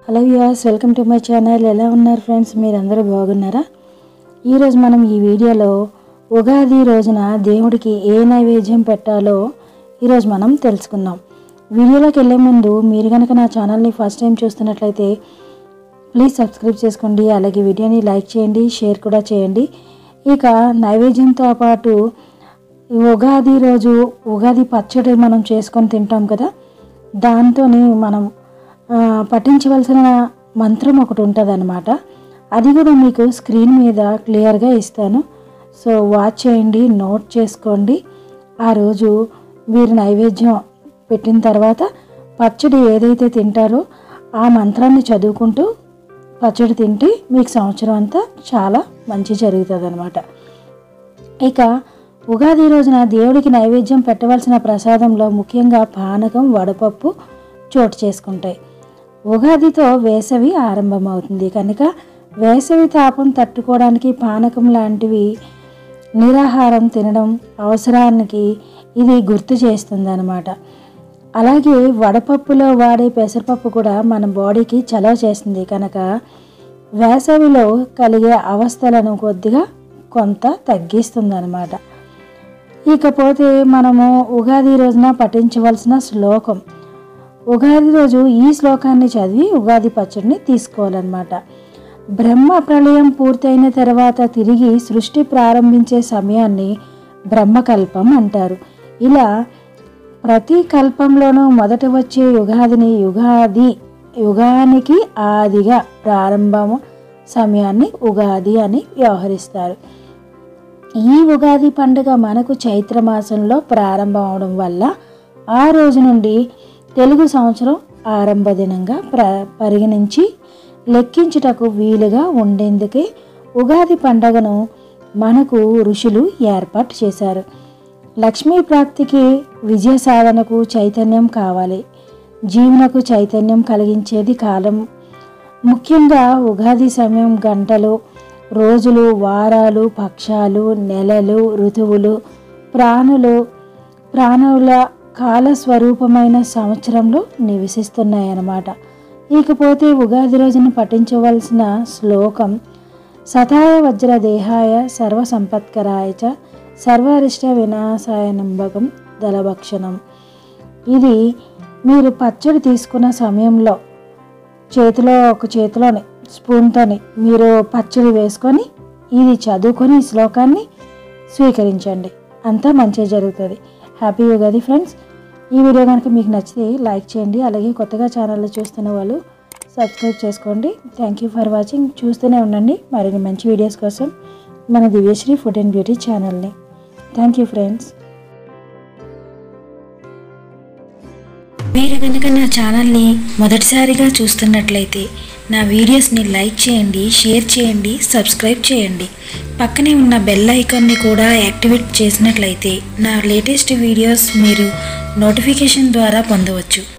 hello యూస్ welcome to my channel ఎలా ఉన్నారు ఫ్రెండ్స్ మీరందరూ బాగున్నారా ఈరోజు మనం ఈ వీడియోలో ఉగాది రోజున దేవుడికి ఏ నైవేద్యం పెట్టాలో ఈరోజు మనం తెలుసుకుందాం వీడియోలోకి వెళ్ళే ముందు మీరు కనుక నా ఛానల్ని ఫస్ట్ టైం చూస్తున్నట్లయితే ప్లీజ్ సబ్స్క్రైబ్ చేసుకోండి అలాగే వీడియోని లైక్ చేయండి షేర్ కూడా చేయండి ఇక నైవేద్యంతో పాటు ఈ ఉగాది రోజు ఉగాది పచ్చడి మనం చేసుకొని తింటాం కదా దాంతో మనం ఆ, పఠించవలసిన మంత్రం ఒకటి ఉంటుంది అనమాట అది కూడా మీకు స్క్రీన్ మీద క్లియర్గా ఇస్తాను సో వాచ్ చేయండి నోట్ చేసుకోండి ఆ రోజు వీరు నైవేద్యం పెట్టిన తర్వాత పచ్చడి ఏదైతే తింటారో ఆ మంత్రాన్ని చదువుకుంటూ పచ్చడి తింటే మీకు సంవత్సరం అంతా చాలా మంచి జరుగుతుంది అనమాట ఇక ఉగాది రోజున దేవుడికి నైవేద్యం పెట్టవలసిన ప్రసాదంలో ముఖ్యంగా పానకం వడపప్పు చోటు చేసుకుంటాయి ఉగాదితో వేసవి ఆరంభమవుతుంది కనుక వేసవి తాపం తట్టుకోవడానికి పానకం లాంటివి నిరాహారం తినడం అవసరానికి ఇది గుర్తు చేస్తుంది అనమాట అలాగే వడపప్పులో వాడే పెసరపప్పు కూడా మన బాడీకి చలవ చేస్తుంది కనుక వేసవిలో కలిగే అవస్థలను కొద్దిగా కొంత తగ్గిస్తుంది అనమాట ఇకపోతే మనము ఉగాది రోజున పఠించవలసిన శ్లోకం ఉగాది రోజు ఈ శ్లోకాన్ని చదివి ఉగాది పచ్చడిని తీసుకోవాలన్నమాట బ్రహ్మ ప్రళయం పూర్తయిన తర్వాత తిరిగి సృష్టి ప్రారంభించే సమయాన్ని బ్రహ్మకల్పం అంటారు ఇలా ప్రతి కల్పంలోనూ మొదట వచ్చే యుగాదిని యుగాది యుగానికి ఆదిగా ప్రారంభం సమయాన్ని ఉగాది అని వ్యవహరిస్తారు ఈ ఉగాది పండుగ మనకు చైత్ర మాసంలో ప్రారంభం అవడం వల్ల ఆ రోజు నుండి తెలుగు సంవత్సరం ఆరంభ దినంగా ప్ర పరిగణించి లెక్కించుటకు వీలుగా ఉండేందుకే ఉగాది పండుగను మనకు ఋషులు ఏర్పాటు చేశారు లక్ష్మీ ప్రాప్తికి విజయ సాధనకు చైతన్యం కావాలి జీవనకు చైతన్యం కలిగించేది కాలం ముఖ్యంగా ఉగాది సమయం గంటలు రోజులు వారాలు పక్షాలు నెలలు ఋతువులు ప్రాణులు ప్రాణుల కాల స్వరూపమైన సంవత్సరంలో నివసిస్తున్నాయన్నమాట ఇకపోతే ఉగాది రోజున పఠించవలసిన శ్లోకం సతాయ వజ్ర దేహాయ సర్వ సంపత్కరాయ చ సర్వరిష్ట వినాశాయ నంబకం దళభక్షణం ఇది మీరు పచ్చడి తీసుకున్న సమయంలో చేతిలో ఒక చేతిలోని స్పూన్తోని మీరు పచ్చడి వేసుకొని ఇది చదువుకొని ఈ శ్లోకాన్ని స్వీకరించండి అంతా మంచిగా జరుగుతుంది హ్యాపీ ఉగాది ఫ్రెండ్స్ ఈ వీడియో కనుక మీకు నచ్చితే లైక్ చేయండి అలాగే కొత్తగా ఛానల్లో చూస్తున్న వాళ్ళు సబ్స్క్రైబ్ చేసుకోండి థ్యాంక్ యూ ఫర్ వాచింగ్ చూస్తూనే ఉండండి మరిన్ని మంచి వీడియోస్ కోసం మన దివ్యశ్రీ ఫుడ్ అండ్ బ్యూటీ ఛానల్ని థ్యాంక్ యూ ఫ్రెండ్స్ మీరు కనుక నా ఛానల్ని మొదటిసారిగా చూస్తున్నట్లయితే నా వీడియోస్ని లైక్ చేయండి షేర్ చేయండి సబ్స్క్రైబ్ చేయండి పక్కనే ఉన్న బెల్ ఐకాన్ని కూడా యాక్టివేట్ చేసినట్లయితే నా లేటెస్ట్ వీడియోస్ మీరు నోటిఫికేషన్ ద్వారా పొందవచ్చు